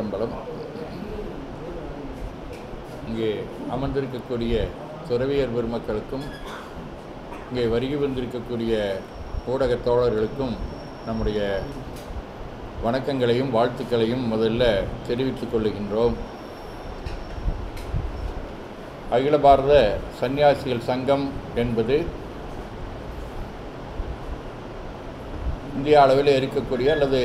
திருச்சிற்றம்பலம் இங்கே அமர்ந்திருக்கக்கூடிய துறவியர் பெருமக்களுக்கும் இங்கே வருகை வந்திருக்கக்கூடிய ஊடகத் தோழர்களுக்கும் நம்முடைய வணக்கங்களையும் வாழ்த்துக்களையும் முதல்ல தெரிவித்துக் கொள்ளுகின்றோம் அகில பாரத சந்நியாசிகள் சங்கம் என்பது இந்திய அளவில் இருக்கக்கூடிய அல்லது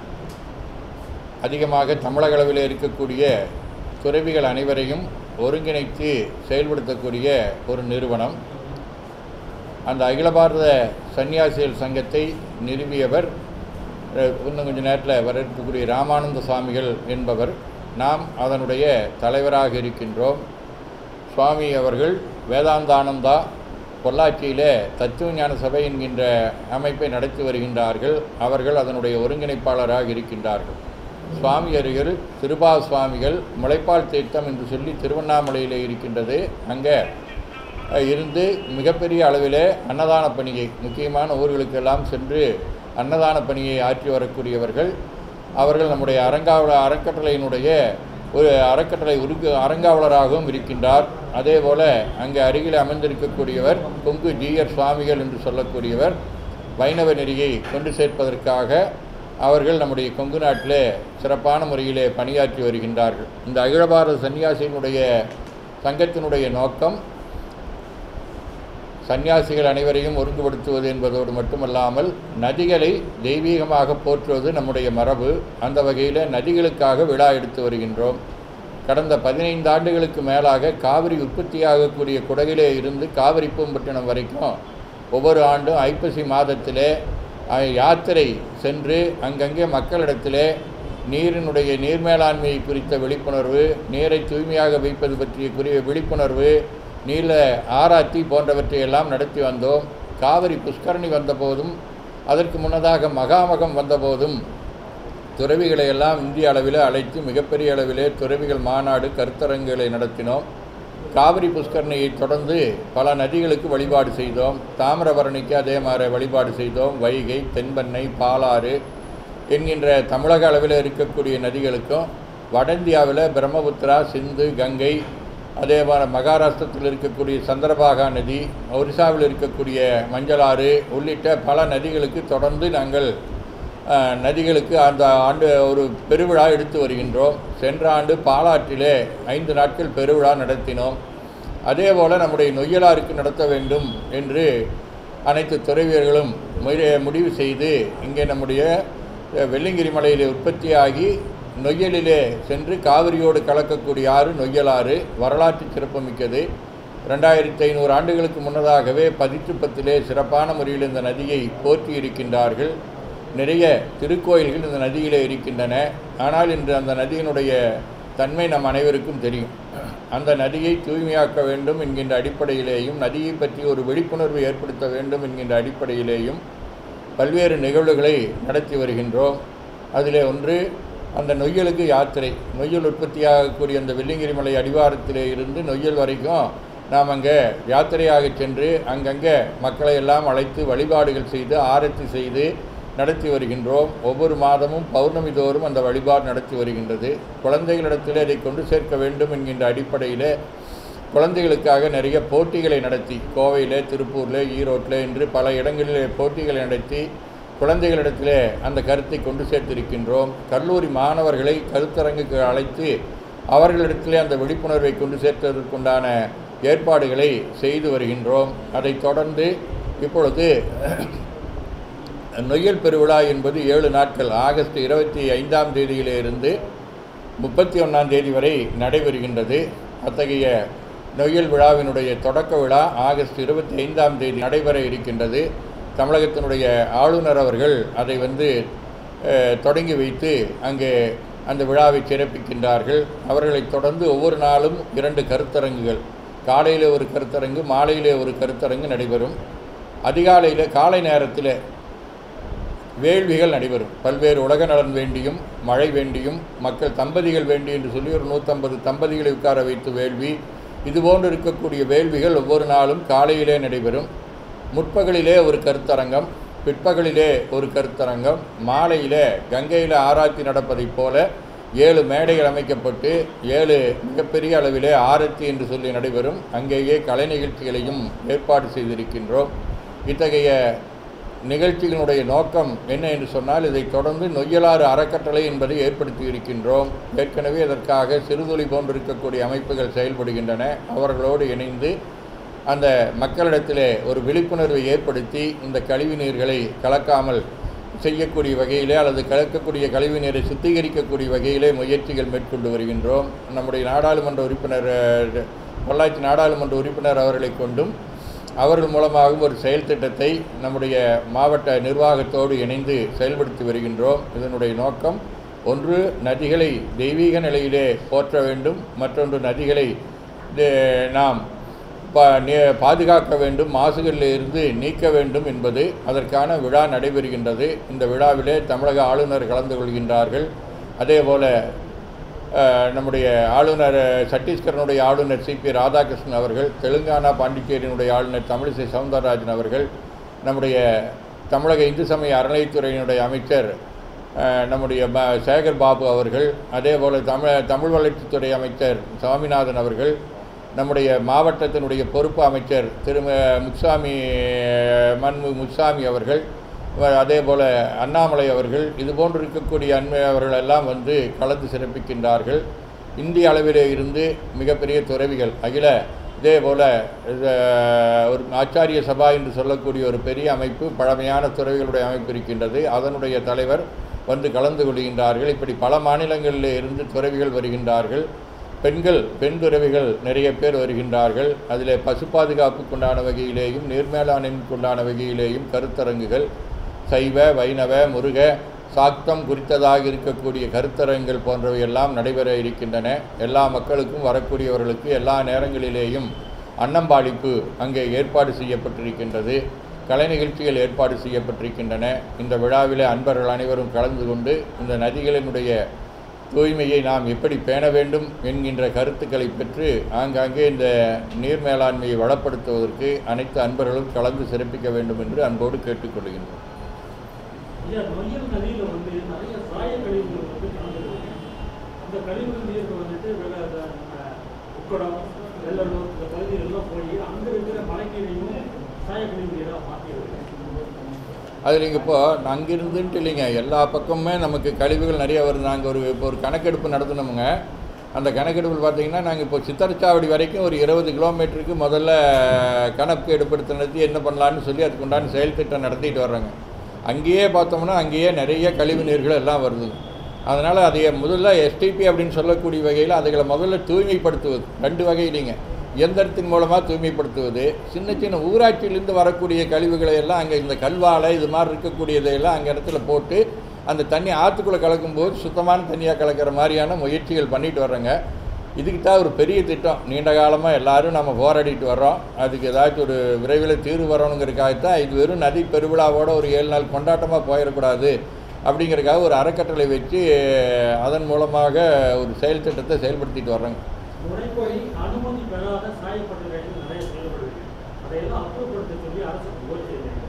அதிகமாக தமிழக அளவில் இருக்கக்கூடிய துறவிகள் அனைவரையும் ஒருங்கிணைத்து செயல்படுத்தக்கூடிய ஒரு நிறுவனம் அந்த அகில பாரத சன்னியாசிகள் சங்கத்தை நிறுவியவர் அஹ், இன்னும் கொஞ்சம் நேரத்தில் வர இருக்கக்கூடிய ராமானந்த சுவாமிகள் என்பவர் நாம் அதனுடைய தலைவராக இருக்கின்றோம் சுவாமி அவர்கள் வேதாந்தானந்தா பொள்ளாச்சியிலே தத்துவ ஞான சபை என்கின்ற அமைப்பை நடத்தி வருகின்றார்கள் அவர்கள் அதனுடைய ஒருங்கிணைப்பாளராக இருக்கின்றார்கள் சுவாமியர்கள் திருபா சுவாமிகள் முளைப்பால் தீர்த்தம் என்று சொல்லி திருவண்ணாமலையில் இருக்கின்றது அங்கே அஹ், இருந்து மிகப்பெரிய அளவிலே அன்னதான பணியை முக்கியமான ஊர்களுக்கெல்லாம் சென்று அன்னதான பணியை ஆற்றி வரக்கூடியவர்கள் அவர்கள் நம்முடைய அரங்காவல அறக்கட்டளையினுடைய ஒரு அறக்கட்டளை உருக்கு அரங்காவலராகவும் இருக்கின்றார் அதே போல் அங்கே அருகில் அமைந்திருக்கக்கூடியவர் கொங்கு ஜீயர் சுவாமிகள் என்று சொல்லக்கூடியவர் வைணவ நெறியை கொண்டு சேர்ப்பதற்காக அவர்கள் நம்முடைய கொங்கு நாட்டிலே சிறப்பான முறையிலே பணியாற்றி வருகின்றார்கள் இந்த அகில பாரத சன்னியாசியினுடைய சங்கத்தினுடைய நோக்கம் சன்னியாசிகள் அனைவரையும் ஒருங்குபடுத்துவது என்பதோடு மட்டுமல்லாமல் நதிகளை தெய்வீகமாக போற்றுவது நம்முடைய மரபு அந்த வகையில் நதிகளுக்காக விழா எடுத்து வருகின்றோம் கடந்த பதினைந்து ஆண்டுகளுக்கு மேலாக காவிரி உற்பத்தியாகக்கூடிய குடகிலே இருந்து காவிரி பூம்பட்டினம் வரைக்கும் ஒவ்வொரு ஆண்டும் ஐப்பசி மாதத்திலே அஹ், யாத்திரை சென்று அங்கங்கே மக்களிடத்திலே நீரினுடைய நீர் மேலாண்மை குறித்த விழிப்புணர்வு நீரை தூய்மையாக வைப்பது பற்றிய குறிய விழிப்புணர்வு நீல ஆராய்ச்சி போன்றவற்றை எல்லாம் நடத்தி வந்தோம் காவிரி புஷ்கரணி வந்தபோதும் அதற்கு முன்னதாக மகாமகம் வந்தபோதும் துறவிகளை எல்லாம் இந்திய அளவில் அழைத்து மிகப்பெரிய அளவிலே துறவிகள் மாநாடு கருத்தரங்குகளை நடத்தினோம் காவிரி புஷ்கரணியை தொடர்ந்து பல நதிகளுக்கு வழிபாடு செய்தோம் தாமிரபரணிக்கு அதே மாதிரி வழிபாடு செய்தோம் வைகை தென்பெண்ணை பாலாறு என்கின்ற தமிழக அளவில் இருக்கக்கூடிய நதிகளுக்கும் வட இந்தியாவில் பிரம்மபுத்திரா சிந்து கங்கை அதே மாதிரி மகாராஷ்டிரத்தில் இருக்கக்கூடிய சந்திரபாகா நதி ஒரிசாவில் இருக்கக்கூடிய மஞ்சளாறு உள்ளிட்ட பல நதிகளுக்கு தொடர்ந்து நாங்கள் அஹ், நதிகளுக்கு அந்த ஆண்டு ஒரு பெருவிழா எடுத்து வருகின்றோம் சென்ற ஆண்டு பாலாற்றிலே ஐந்து நாட்கள் பெருவிழா நடத்தினோம் அதே போல் நம்முடைய நொய்யலாருக்கு நடத்த வேண்டும் என்று அனைத்து துறவியர்களும் முய- முடிவு செய்து இங்கே நம்முடைய அஹ், வெள்ளிங்கிரி மலையிலே உற்பத்தியாகி நொய்யலிலே சென்று காவிரியோடு கலக்கக்கூடிய ஆறு நொய்யலாறு வரலாற்று சிறப்புமிக்கது ரெண்டாயிரத்தி ஐநூறு ஆண்டுகளுக்கு முன்னதாகவே பதிற்றுப்பத்திலே சிறப்பான முறையில் இந்த நதியை போற்றி இருக்கின்றார்கள் நிறைய திருக்கோயில்கள் இந்த நதியிலே இருக்கின்றன ஆனால் இன்று அந்த நதியினுடைய தன்மை நம் அனைவருக்கும் தெரியும் அந்த நதியை தூய்மையாக்க வேண்டும் என்கின்ற அடிப்படையிலேயும் நதியை பற்றி ஒரு விழிப்புணர்வு ஏற்படுத்த வேண்டும் என்கின்ற அடிப்படையிலேயும் பல்வேறு நிகழ்வுகளை நடத்தி வருகின்றோம் அதிலே ஒன்று அந்த நொய்யலுக்கு யாத்திரை நொய்யல் உற்பத்தியாகக்கூடிய அந்த வெள்ளிங்கிரி மலை அடிவாரத்திலே இருந்து நொய்யல் வரைக்கும் நாம் அங்கே யாத்திரையாக சென்று அங்கங்கே மக்களை எல்லாம் அழைத்து வழிபாடுகள் செய்து ஆரத்தி செய்து நடத்தி வருகின்றோம் ஒவ்வொரு மாதமும் பௌர்ணமி தோறும் அந்த வழிபாடு நடத்தி வருகின்றது குழந்தைகளிடத்தில் அதை கொண்டு சேர்க்க வேண்டும் என்கின்ற அடிப்படையில் குழந்தைகளுக்காக நிறைய போட்டிகளை நடத்தி கோவையில் திருப்பூரில் ஈரோட்டில் என்று பல இடங்களிலே போட்டிகளை நடத்தி குழந்தைகளிடத்திலே அந்த கருத்தை கொண்டு சேர்த்திருக்கின்றோம் கல்லூரி மாணவர்களை கருத்தரங்குக்கு அழைத்து அவர்களிடத்திலே அந்த விழிப்புணர்வை கொண்டு சேர்த்ததற்குண்டான ஏற்பாடுகளை செய்து வருகின்றோம் அதைத் தொடர்ந்து இப்பொழுது நொய்யல் பெருவிழா என்பது ஏழு நாட்கள் ஆகஸ்ட் இருபத்தி ஐந்தாம் தேதியிலிருந்து முப்பத்தி ஒன்றாம் தேதி வரை நடைபெறுகின்றது அத்தகைய நொய்யல் விழாவினுடைய தொடக்க விழா ஆகஸ்ட் இருபத்தி ஐந்தாம் தேதி நடைபெற இருக்கின்றது தமிழகத்தினுடைய ஆளுநர் அவர்கள் அதை வந்து அஹ், தொடங்கி வைத்து அங்கே அந்த விழாவை சிறப்பிக்கின்றார்கள் அவர்களைத் தொடர்ந்து ஒவ்வொரு நாளும் இரண்டு கருத்தரங்குகள் காலையில் ஒரு கருத்தரங்கு மாலையிலே ஒரு கருத்தரங்கு நடைபெறும் அதிகாலையில் காலை நேரத்தில் வேள்விகள் நடைபெறும் பல்வேறு உலக நலன் வேண்டியும் மழை வேண்டியும் மக்கள் தம்பதிகள் வேண்டி என்று சொல்லி ஒரு நூற்றம்பது தம்பதிகளை உட்கார வைத்து வேள்வி இதுபோன்று இருக்கக்கூடிய வேள்விகள் ஒவ்வொரு நாளும் காலையிலே நடைபெறும் முற்பகலிலே ஒரு கருத்தரங்கம் பிற்பகலிலே ஒரு கருத்தரங்கம் மாலையிலே கங்கையில் ஆராய்ச்சி நடப்பதைப் போல ஏழு மேடைகள் அமைக்கப்பட்டு ஏழு மிகப்பெரிய அளவிலே ஆரத்தி என்று சொல்லி நடைபெறும் அங்கேயே கலை நிகழ்ச்சிகளையும் ஏற்பாடு செய்திருக்கின்றோம் இத்தகைய நிகழ்ச்சிகளுடைய நோக்கம் என்ன என்று சொன்னால் இதைத் தொடர்ந்து நொய்யலாறு அறக்கட்டளை என்பதை ஏற்படுத்தி இருக்கின்றோம் ஏற்கனவே இதற்காக சிறுதுளி போன்றிருக்கக்கூடிய அமைப்புகள் செயல்படுகின்றன அவர்களோடு இணைந்து அந்த மக்களிடத்திலே ஒரு விழிப்புணர்வை ஏற்படுத்தி இந்த கழிவு நீர்களை கலக்காமல் செய்யக்கூடிய வகையிலே அல்லது கலக்கக்கூடிய கழிவு நீரை சுத்திகரிக்கக்கூடிய வகையிலே முயற்சிகள் மேற்கொண்டு வருகின்றோம் நம்முடைய நாடாளுமன்ற உறுப்பினர் அஹ், பொள்ளாச்சி நாடாளுமன்ற உறுப்பினர் அவர்களை கொண்டும் அவர்கள் மூலமாகவும் ஒரு செயல் திட்டத்தை நம்முடைய மாவட்ட நிர்வாகத்தோடு இணைந்து செயல்படுத்தி வருகின்றோம் இதனுடைய நோக்கம் ஒன்று நதிகளை தெய்வீக நிலையிலே போற்ற வேண்டும் மற்றொன்று நதிகளை தே- நாம் பா நே- பாதுகாக்க வேண்டும் மாசுகளில் இருந்து நீக்க வேண்டும் என்பது அதற்கான விழா நடைபெறுகின்றது இந்த விழாவிலே தமிழக ஆளுநர் கலந்து கொள்கின்றார்கள் அதே போல அஹ், நம்முடைய ஆளுநர் அஹ், சத்தீஸ்கரனுடைய ஆளுநர் சி பி ராதாகிருஷ்ணன் அவர்கள் தெலுங்கானா பாண்டிச்சேரியினுடைய ஆளுநர் தமிழிசை சவுந்தரராஜன் அவர்கள் நம்முடைய தமிழக இந்து சமய அறநிலைத்துறையினுடைய அமைச்சர் அஹ், நம்முடைய ப சேகர் பாபு அவர்கள் அதே போல் தமிழ் தமிழ் வளர்ச்சித்துறை அமைச்சர் சுவாமிநாதன் அவர்கள் நம்முடைய மாவட்டத்தினுடைய பொறுப்பு அமைச்சர் திரு ம- முத்துசாமி மன்மு முத்துசாமி அவர்கள் வ- அதே போல் அண்ணாமலை அவர்கள் இது போன்று இருக்கக்கூடிய அண்மை அவர்கள் எல்லாம் வந்து கலந்து சிறப்பிக்கின்றார்கள் இந்திய அளவிலே இருந்து மிகப்பெரிய துறவிகள் அகில இதே போல் ஒரு ஆச்சாரிய சபா என்று சொல்லக்கூடிய ஒரு பெரிய அமைப்பு பழமையான துறவிகளுடைய அமைப்பு இருக்கின்றது அதனுடைய தலைவர் வந்து கலந்து கொள்கின்றார்கள் இப்படி பல மாநிலங்களில் இருந்து துறவிகள் வருகின்றார்கள் பெண்கள் பெண் துறவிகள் நிறைய பேர் வருகின்றார்கள் அதில் பசு பாதுகாப்புக்குண்டான வகையிலேயும் நீர்மேலாண்மைக்குண்டான வகையிலேயும் கருத்தரங்குகள் சைவ வைணவ முருக சாக்தம் குறித்ததாக இருக்கக்கூடிய கருத்தரங்குகள் போன்றவையெல்லாம் நடைபெற இருக்கின்றன எல்லா மக்களுக்கும் வரக்கூடியவர்களுக்கு எல்லா நேரங்களிலேயும் அன்னம்பாளிப்பு அங்கே ஏற்பாடு செய்யப்பட்டிருக்கின்றது கலை நிகழ்ச்சிகள் ஏற்பாடு செய்யப்பட்டிருக்கின்றன இந்த விழாவிலே அன்பர்கள் அனைவரும் கலந்து கொண்டு இந்த நதிகளினுடைய தூய்மையை நாம் எப்படி பேண வேண்டும் என்கின்ற கருத்துக்களை பெற்று ஆங்காங்கே இந்த நீர் மேலாண்மையை வளப்படுத்துவதற்கு அனைத்து அன்பர்களும் கலந்து சிறப்பிக்க வேண்டும் என்று அன்போடு கேட்டுக்கொள்கின்றோம் ஐயா நொய்யல் நதியில் வந்து நிறைய சாய கழிவுகள் வந்து கலந்துருக்கு அந்த கழிவு நீருக்கு வந்துட்டு வெள்ள அந்த நம்ம உக்கடம் வெள்ளலூர் இந்த பகுதிகளெல்லாம் போய் அங்கே இருக்கிற மழைநீரையும் சாய கழிவு நீராக மாற்றிடுது அதில் நீங்கள் இப்போ அங்கிருந்துன்ட்டு இல்லைங்க எல்லா பக்கமுமே நமக்கு கழிவுகள் நிறைய வருது நாங்கள் ஒரு இப்போ ஒரு கணக்கெடுப்பு நடத்தினோமுங்க அந்த கணக்கெடுப்பில் பார்த்தீங்கன்னா நாங்கள் இப்போ சித்தரச்சாவடி வரைக்கும் ஒரு இருபது கிலோமீட்டருக்கு முதல்ல கணக்கு எடுப்படுத்த நடத்தி என்ன பண்ணலான்னு சொல்லி அதுக்கு உண்டான செயல் திட்டம் நடத்திட்டு வர்றாங்க அங்கேயே பார்த்தோம்னா அங்கேயே நிறைய கழிவு நீர்கள் எல்லாம் வருதுங்க அதனால் அதை முதல்ல எஸ்டிபி அப்படின்னு சொல்லக்கூடிய வகையில் அதுகளை முதல்ல தூய்மைப்படுத்துவது ரெண்டு வகையிலிங்க இயந்திரத்தின் மூலமாக தூய்மைப்படுத்துவது சின்ன சின்ன ஊராட்சியிலேருந்து வரக்கூடிய கழிவுகளை எல்லாம் அங்கே இந்த கல்வாழை இது மாதிரி இருக்கக்கூடியதையெல்லாம் அங்கே இடத்துல போட்டு அந்த தண்ணி ஆற்றுக்குள்ளே கலக்கும்போது சுத்தமான தண்ணியாக கலக்கிற மாதிரியான முயற்சிகள் பண்ணிட்டு வர்றோங்க இதுக்கு தான் ஒரு பெரிய திட்டம் நீண்ட காலமாக எல்லாரும் நம்ம போராடிட்டு வர்றோம் அதுக்கு ஏதாச்சும் ஒரு விரைவில் தீர்வு வரணுங்கிறதுக்காகத்தான் இது வெறும் நதி பெருவிழாவோட ஒரு ஏழு நாள் கொண்டாட்டமாக போயிடக்கூடாது அப்படிங்கிறதுக்காக ஒரு அறக்கட்டளை வச்சு அதன் மூலமாக ஒரு செயல் திட்டத்தை செயல்படுத்திட்டு வர்றோங்க முறைப்படி அனுமதி பெறாத சாயப்பட்டறைகள் நிறைய செயல்படுது அதையெல்லாம் அப்புறப்படுத்த சொல்லி அரசு கோரிக்கை வைக்கிறது.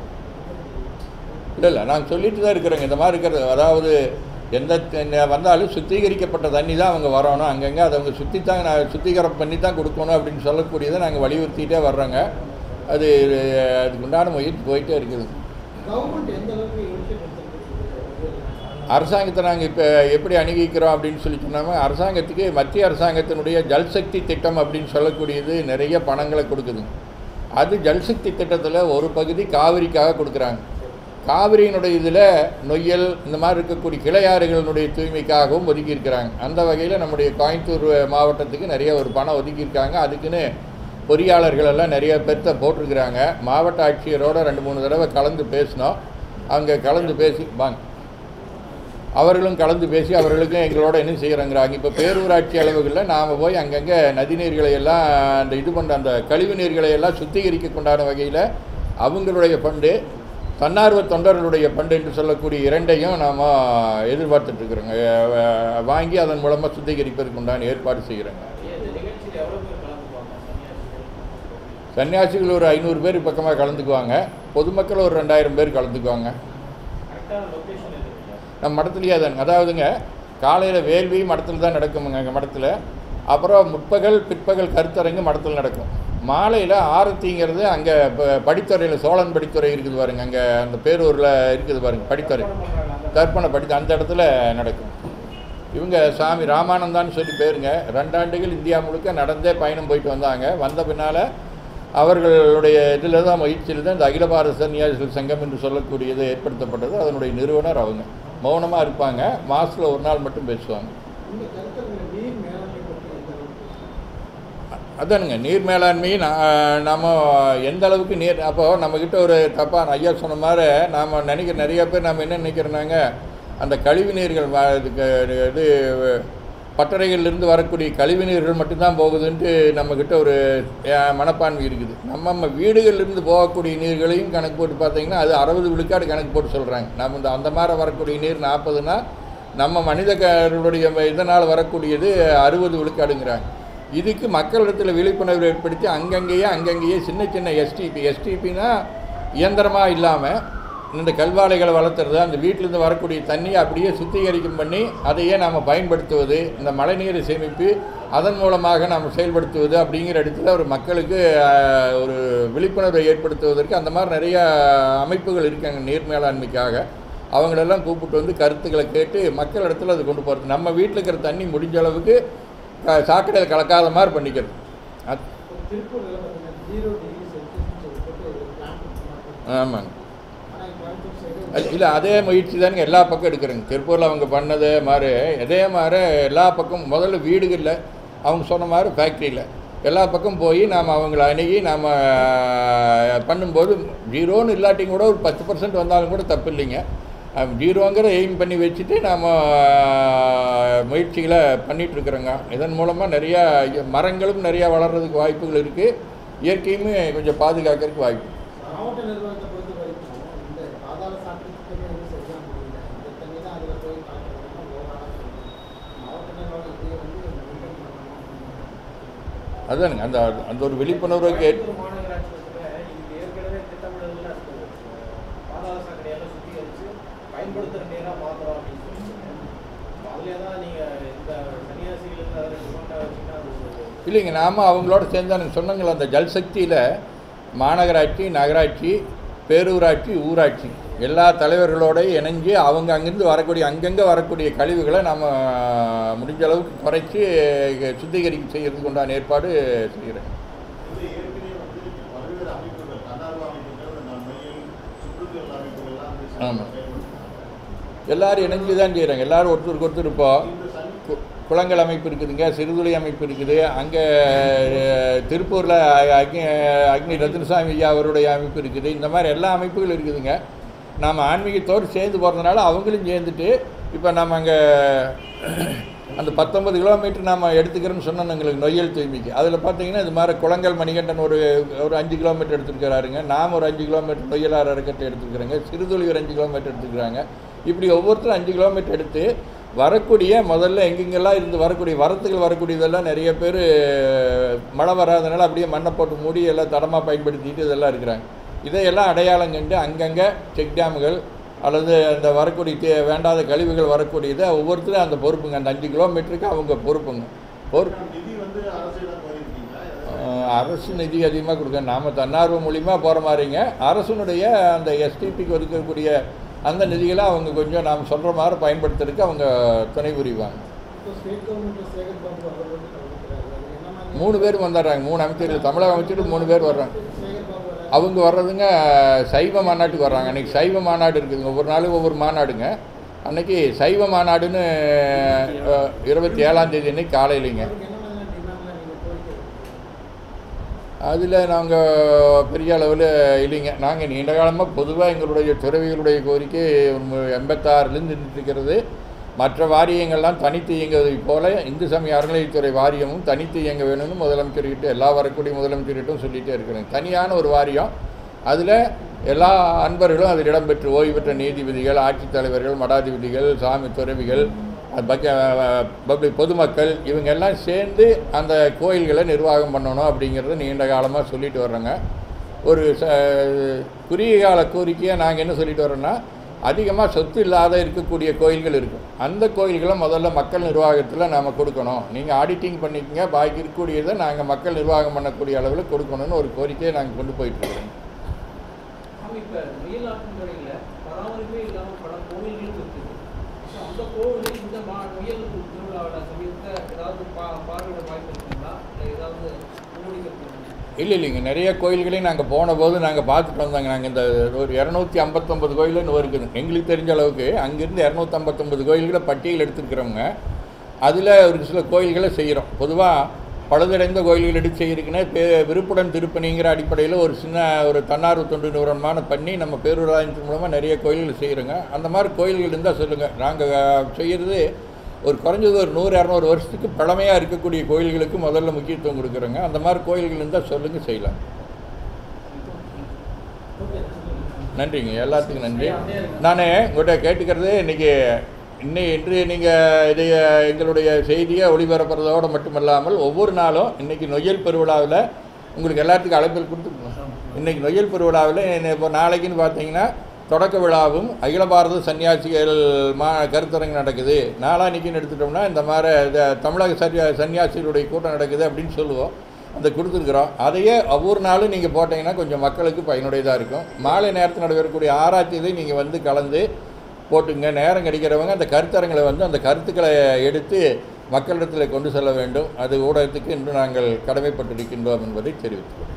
இல்லை இல்லை நாங்கள் சொல்லிட்டு தான் இருக்கிறோங்க இந்த மாதிரி இருக்கிறது அதாவது எந்த த- வந்தாலும் சுத்திகரிக்கப்பட்ட தண்ணி தான் அவங்க வரணும் அங்கங்கே அதை அவங்க சுற்றி தான் நான் சுத்திகரம் பண்ணி தான் கொடுக்கணும் அப்படின்னு சொல்லக்கூடியதை நாங்கள் வலியுறுத்திட்டே வர்றோங்க அது அதுக்கு உண்டான முயற்சி போயிட்டே இருக்குது கவர்மெண்ட் எந்த அளவுக்கு யோசிச்சு அரசாங்கத்தை நாங்கள் இப்போ எப்படி அணுகிக்கிறோம் அப்படின்னு சொல்லி சொன்னாமல் அரசாங்கத்துக்கு மத்திய அரசாங்கத்தினுடைய ஜல்சக்தி திட்டம் அப்படின்னு சொல்லக்கூடியது நிறைய பணங்களை கொடுக்குதுங்க அது ஜல்சக்தி திட்டத்தில் ஒரு பகுதி காவிரிக்காக கொடுக்குறாங்க காவிரியினுடைய இதில் நொய்யல் இந்த மாதிரி இருக்கக்கூடிய கிளையாறுகளினுடைய தூய்மைக்காகவும் ஒதுக்கியிருக்கிறாங்க அந்த வகையில் நம்முடைய கோயம்புத்தூர் மாவட்டத்துக்கு நிறைய ஒரு பணம் ஒதுக்கியிருக்காங்க அதுக்குன்னு பொறியாளர்கள் எல்லாம் நிறைய பேர்த்த போட்டிருக்கிறாங்க மாவட்ட ஆட்சியரோட ரெண்டு மூணு தடவை கலந்து பேசினோம் அங்கே கலந்து பேசி வாங்க அவர்களும் கலந்து பேசி அவர்களுக்கும் எங்களோட என்ன செய்கிறாங்கிறாங்க இப்போ பேரூராட்சி அளவுகளில் நாம் போய் அங்கங்கே நதிநீர்களை எல்லாம் அந்த இது பண்ண அந்த கழிவு நீர்களை எல்லாம் சுத்திகரிக்க கொண்டான வகையில் அவங்களுடைய ஃபண்டு தன்னார்வ தொண்டர்களுடைய ஃபண்டு என்று சொல்லக்கூடிய இரண்டையும் நாம் எதிர்பார்த்துட்ருக்குறோங்க வாங்கி அதன் மூலமாக சுத்திகரிப்பதற்கு உண்டான ஏற்பாடு செய்கிறோங்க இந்த நிகழ்ச்சியில் எவ்வளோ பேர் கலந்துக்குவாங்க சன்னியாசிகள் சன்னியாசிகள் ஒரு ஐநூறு பேர் பக்கமாக கலந்துக்குவாங்க பொதுமக்கள் ஒரு ரெண்டாயிரம் பேர் கலந்துக்குவாங்க கரெக்டான லொக்கேஷன் எதுங்க நம்ம மடத்துலேயே தாங்க அதாவதுங்க காலையில் வேள்வி மடத்தில் தான் நடக்குமுங்க எங்கள் மடத்தில் அப்புறம் முற்பகல் பிற்பகல் கருத்தரங்கு மடத்தில் நடக்கும் மாலையில் ஆரத்திங்கிறது அங்கே படித்துறையில் சோழன் படித்துறை இருக்குது பாருங்க அங்கே அந்த பேரூரில் இருக்குது பாருங்க படித்துறை கற்பனை படித்து அந்த இடத்துல நடக்கும் இவங்க சாமி ராமானந்தான்னு சொல்லி பேருங்க ரெண்டாண்டுகள் இந்தியா முழுக்க நடந்தே பயணம் போயிட்டு வந்தாங்க வந்த பின்னால் அவர்களுடைய இதில் தான் முயற்சியில் தான் இந்த அகில பாரத சன்னியாசிகள் சங்கம் என்று சொல்லக்கூடியது ஏற்படுத்தப்பட்டது அதனுடைய நிறுவனர் அவங்க மௌனமாக இருப்பாங்க மாதத்தில் ஒரு நாள் மட்டும் பேசுவாங்க இந்த கருத்தரங்கில் நீர் மேலாண்மை பற்றி எந்த அளவுக்கு அதானுங்க நீர் மேலாண்மை நா- நம்ம எந்த அளவுக்கு நீர் அப்போ நம்மக்கிட்ட ஒரு தப்பாக ஐயா சொன்ன மாதிரி நாம் நினைக்கிற நிறைய பேர் நம்ம என்ன நினைக்கிறோன்னாங்க அந்த கழிவு நீர்கள் வ- இதுக்கு இது பட்டறைகள்லேருந்து வரக்கூடிய கழிவு நீர்கள் மட்டும்தான் போகுதுன்ட்டு நம்மக்கிட்ட ஒரு அஹ், மனப்பான்மை இருக்குது நம்ம நம்ம வீடுகள்லேருந்து போகக்கூடிய நீர்களையும் கணக்கு போட்டு பார்த்தீங்கன்னா அது அறுபது விழுக்காடு கணக்கு போட்டு சொல்கிறாங்க நம்ம இந்த அந்த மாதிரி வரக்கூடிய நீர் நாற்பதுனா நம்ம மனிதர்களுடைய இதனால் வரக்கூடியது அறுபது விழுக்காடுங்கிறாங்க இதுக்கு மக்களிடத்தில் விழிப்புணர்வு ஏற்படுத்தி அங்கங்கேயே அங்கங்கேயே சின்ன சின்ன எஸ்டிபி எஸ்டிபினா இயந்திரமாக இல்லாமல் இந்த கல்வாழைகளை வளர்த்துறது அந்த வீட்டிலேருந்து வரக்கூடிய தண்ணியை அப்படியே சுத்திகரிக்கும் பண்ணி அதையே நாம் பயன்படுத்துவது இந்த மழைநீரை சேமிப்பு அதன் மூலமாக நாம் செயல்படுத்துவது அப்படிங்கிற இடத்துல ஒரு மக்களுக்கு ஆஹ், ஒரு விழிப்புணர்வை ஏற்படுத்துவதற்கு அந்த மாதிரி நிறைய அமைப்புகள் இருக்காங்க நீர் மேலாண்மைக்காக அவங்களெல்லாம் கூப்பிட்டு வந்து கருத்துக்களை கேட்டு மக்கள் இடத்துல அது கொண்டு போகிறது நம்ம வீட்டில் இருக்கிற தண்ணி முடிஞ்ச அளவுக்கு க- சாக்கடையில் கலக்காத மாதிரி பண்ணிக்கிறது அது இப்போ திருப்பூரில் பார்த்தீங்கன்னா ஜீரோ டிகிரி செல்சியஸ் போட்டு ஒரு பிளான் ஆமாங்க ஆனால் கோயம்புத்தூர் சைடு அது- இல்லை அதே முயற்சி தானுங்க எல்லா பக்கம் எடுக்கிறேங்க திருப்பூரில் அவங்க பண்ணது மாதிரி அதே மாதிரி எல்லா பக்கம் முதல்ல வீடுகளில் அவங்க சொன்ன மாதிரி ஃபேக்ட்ரியில் எல்லா பக்கம் போய் நாம் அவங்கள அணுகி நாம் பண்ணும்போது ஜீரோன்னு இல்லாட்டியும் கூட ஒரு பத்து பர்சன்ட் வந்தாலும் கூட தப்பு இல்லைங்க அஹ் ஜீரோங்கிற எய்ம் பண்ணி வச்சுட்டு நாம் முயற்சிகளை பண்ணிகிட்ருக்குறோங்க இதன் மூலமாக நிறையா மரங்களும் நிறையா வளர்கிறதுக்கு வாய்ப்புகள் இருக்குது இயற்கையுமே கொஞ்சம் பாதுகாக்கிறதுக்கு வாய்ப்பு மாவட்ட நிர்வாகத்தை பொறுத்த வரைக்கும் இந்த பாதாள சாக்கடை திட்டமே வந்து சரியாக முடியல இந்த தண்ணி தான் அதில் போய் கலக்கிறதுனா ஓவராலாக சொல்லுங்கள் மாவட்ட நிர்வாகம் இதையே வந்து மெயின்டைன் பண்ணணும் அதானுங்க அந்த அந்த ஒரு விழிப்புணர்வுக்கு ஏற்- கோயம்புத்தூர் மாநகராட்சியில் இதுக்கு ஏற்கனவே திட்டமிடலாம் இருக்குது பாதாள சாக்கடையெல்லாம் சுத்திகரித்து பயன்படுத்துகிற நீராக மாற்றுறோம் அப்படின்னு சொல்லிட்டு அதிலே தான் நீங்கள் இந்த சன்னியாசிகளுக்கு அதில் டிமாண்டாக வச்சுன்னா அது ஒரு இல்லைங்க நாம் அவங்களோட சேர்ந்து எனக்கு சொன்னங்களே அந்த ஜல்சக்தியில் மாநகராட்சி நகராட்சி பேரூராட்சி ஊராட்சி எல்லா தலைவர்களோட இணைஞ்சு அவங்க அங்கேருந்து வரக்கூடிய அங்கங்கே வரக்கூடிய கழிவுகளை நம்ம முடிஞ்ச அளவுக்கு குறைச்சி சுத்திகரிப்பு செய்யறதுக்கு உண்டான ஏற்பாடு செய்கிறேன் இது ஏற்கனவே வந்து பல்வேறு அமைப்புகள் தன்னார்வ அமைப்புகள் இந்த மையம் சுற்றுச்சூழல் அமைப்புகள் எல்லாம் வந்து ஆமா. செயல்படுத்துறாங்க. எல்லாரும் இணைஞ்சு தான் செய்கிறாங்க எல்லாரும் ஒருத்தருக்கு ஒருத்தர் இப்போ இந்த சனி கு- குளங்கள் அமைப்பு இருக்குதுங்க சிறுதுளை அமைப்பு இருக்குது அங்கே திருப்பூரில் அக்னி அக்னி ரத்னசாமி ஐயா அவருடைய அமைப்பு இருக்குது இந்த மாதிரி எல்லா அமைப்புகளும் இருக்குதுங்க நாம் ஆன்மீகத்தோடு சேர்ந்து போகிறதுனால அவங்களும் சேர்ந்துட்டு இப்போ நம்ம அங்கே அந்த பத்தொன்பது கிலோமீட்டர் நாம் எடுத்துக்கிறோன்னு சொன்னோம் எங்களுக்கு நொய்யல் தூய்மைக்கு அதில் பார்த்தீங்கன்னா இது மாதிரி குளங்கள் மணிகண்டன் ஒரு ஒரு அஞ்சு கிலோமீட்டர் எடுத்துருக்கிறாருங்க நாம் ஒரு அஞ்சு கிலோமீட்டர் நொய்யலார் அறக்கட்டை எடுத்துருக்குறோங்க சிறுதுளி ஒரு அஞ்சு கிலோமீட்டர் எடுத்துக்கிறாங்க இப்படி ஒவ்வொருத்தரும் அஞ்சு கிலோமீட்டர் எடுத்து வரக்கூடிய முதல்ல எங்கெங்கெல்லாம் இருந்து வரக்கூடிய வரத்துகள் வரக்கூடியதெல்லாம் நிறைய பேர் மழை வராதனால அப்படியே மண்ணை போட்டு மூடி எல்லாம் தடமாக பயன்படுத்திட்டு இதெல்லாம் இருக்கிறாங்க இதையெல்லாம் அடையாளம் கண்டு அங்கங்கே செக் டேமுகள் அல்லது அந்த வரக்கூடிய தே- வேண்டாத கழிவுகள் வரக்கூடியதை ஒவ்வொருத்தரும் அந்த பொறுப்புங்க அந்த அஞ்சு கிலோமீட்டருக்கு அவங்க பொறுப்புங்க பொறுப்பு நிதி வந்து அரசிடம் கோரிருக்கீங்களா அஹ், அரசு நிதி அதிகமாக கொடுக்க நாம் தன்னார்வ மூலியமாக போகிற மாதிரிங்க அரசுனுடைய அந்த எஸ்டிபிக்கு ஒதுக்கக்கூடிய அந்த நிதிகளை அவங்க கொஞ்சம் நாம் சொல்கிற மாதிரி பயன்படுத்துறதுக்கு அவங்க துணை புரிவாங்க இப்போ ஸ்டேட் கவர்மெண்ட்டில் சேகர் பாபு அவர் வந்து கலந்துக்கிறாரு அது என்ன மாதிரி மூணு பேர் வந்துடுறாங்க மூணு அமைச்சர்கள் தமிழக அமைச்சர்கள் மூணு பேர் வர்றாங்க சேகர் பாபு வர அவங்க வர்றதுங்க சைவ மாநாட்டுக்கு வர்றாங்க அன்றைக்கி சைவ மாநாடு இருக்குதுங்க ஒவ்வொரு நாளும் ஒவ்வொரு மாநாடுங்க அன்னைக்கு சைவ மாநாடுன்னு அஹ், இருபத்தி ஏழாம் தேதி அன்னைக்கு காலையிலைங்க அவருக்கு என்ன மாதிரியான டிமாண்ட்லாம் நீங்கள் கோரிக்கை அதில் நாங்கள் பெரிய அளவில் இல்லைங்க நாங்கள் நீண்ட காலமாக பொதுவாக எங்களுடைய துறவிகளுடைய கோரிக்கை ஒரு எண்பத்தாறுலேருந்து இருக்கிறது மற்ற வாரியங்கள்லாம் தனித்து இயங்குவதை போல இந்து சமய அறநிலையத்துறை வாரியமும் தனித்து இயங்க வேணும்னு முதலமைச்சர்கிட்ட எல்லா வரக்கூடிய முதலமைச்சர்கிட்டும் சொல்லிகிட்டே இருக்கிறேன் தனியான ஒரு வாரியம் அதில் எல்லா அன்பர்களும் அதில் இடம்பெற்று ஓய்வு பெற்ற நீதிபதிகள் ஆட்சித்தலைவர்கள் மடாதிபதிகள் சாமி துறவிகள் அது பக்க பப்ளிக் பொதுமக்கள் இவங்க எல்லாம் சேர்ந்து அந்த கோயில்களை நிர்வாகம் பண்ணணும் அப்படிங்கிறத நீண்ட காலமாக சொல்லிட்டு வர்றோங்க ஒரு ச குறுகிய கால கோரிக்கையாக நாங்கள் என்ன சொல்லிட்டு வர்றோன்னா அதிகமாக சொத்து இல்லாத இருக்கக்கூடிய கோயில்கள் இருக்கும் அந்த கோயில்களை முதல்ல மக்கள் நிர்வாகத்தில் நாம் கொடுக்கணும் நீங்கள் ஆடிட்டிங் பண்ணிக்கங்க பாக்கி இருக்கக்கூடியதை நாங்கள் மக்கள் நிர்வாகம் பண்ணக்கூடிய அளவில் கொடுக்கணும்னு ஒரு கோரிக்கையை நாங்கள் கொண்டு போயிட்டுருக்கிறோம் சாமி இப்ப நொய்யல் ஆற்றங்கரையில் பராமரிப்பே இல்லாமல் பல கோவில்களும் இருக்குது So, அந்த கோவில் இந்த மா நொய்யல் திருவிழாவில் சமயத்தை ஏதாவது பா பார்வையிட வாய்ப்பு இருக்குங்களா இல்லை ஏதாவது மூடிக்கணும் இல்லை இல்லைங்க நிறைய கோயில்களையும் நாங்கள் போன போது நாங்கள் பார்த்துட்டு வந்தாங்க நாங்கள் இந்த ஒரு இரநூத்தி ஐம்பத்தொம்பது கோயில்னு இருக்குது எங்களுக்கு தெரிஞ்ச அளவுக்கு அங்கேருந்து இரநூத்தம்பத்தொம்பது கோயில்களை பட்டியல் எடுத்துருக்கிறவங்க அதில் ஒரு சில கோயில்களை செய்கிறோம் பொதுவாக பழுதடைந்த கோயில்கள் எடுத்து செய்யிருக்குன்னா பே விருப்புடன் திருப்பணிங்கிற அடிப்படையில் ஒரு சின்ன ஒரு தன்னார்வ தொண்டு நிறுவனமான பண்ணி நம்ம பேரூராயத்தின் மூலமாக நிறைய கோயில்கள் செய்கிறோங்க அந்த மாதிரி கோயில்கள் இருந்தால் சொல்லுங்கள் நாங்கள் செய்கிறது ஒரு குறைஞ்சது ஒரு நூறு இரநூறு வருஷத்துக்கு பழமையாக இருக்கக்கூடிய கோயில்களுக்கு முதல்ல முக்கியத்துவம் கொடுக்குறோங்க அந்த மாதிரி கோயில்கள் இருந்தால் சொல்லுங்கள் செய்யலாம் நன்றிங்க எல்லாத்துக்கும் நன்றி நான் உங்கள்கிட்ட கேட்டுக்கிறது இன்றைக்கி இன்னை இன்று நீங்கள் இதை எங்களுடைய செய்தியை ஒளிபரப்புறதோடு மட்டுமல்லாமல் ஒவ்வொரு நாளும் இன்றைக்கி நொய்யல் பெருவிழாவில் உங்களுக்கு எல்லாத்துக்கும் அழைப்பில் கொடுத்துருக்கோம் இன்றைக்கி நொய்யல் பெருவிழாவில் இப்போ நாளைக்குன்னு பார்த்தீங்கன்னா தொடக்க விழாவும் அகில பாரத சன்னியாசிகள் மா கருத்தரங்கு நடக்குது நாளான்னைக்குன்னு எடுத்துட்டோம்னா இந்த மாதிரி இந்த தமிழக சன்னியா சன்னியாசிகளுடைய கூட்டம் நடக்குது அப்படின்னு சொல்லுவோம் அந்த கொடுத்துருக்குறோம் அதையே ஒவ்வொரு நாளும் நீங்கள் போட்டிங்கன்னா கொஞ்சம் மக்களுக்கு பயனுடையதாக இருக்கும் மாலை நேரத்தில் நடைபெறக்கூடிய ஆராய்ச்சியை நீங்கள் வந்து கலந்து போட்டுங்க நேரம் கிடைக்கிறவங்க அந்த கருத்தரங்களை வந்து அந்த கருத்துக்களை எடுத்து மக்களிடத்தில் கொண்டு செல்ல வேண்டும் அது ஊடகத்துக்கு இன்று நாங்கள் கடமைப்பட்டிருக்கின்றோம் என்பதை தெரிவித்துக்கிறோம்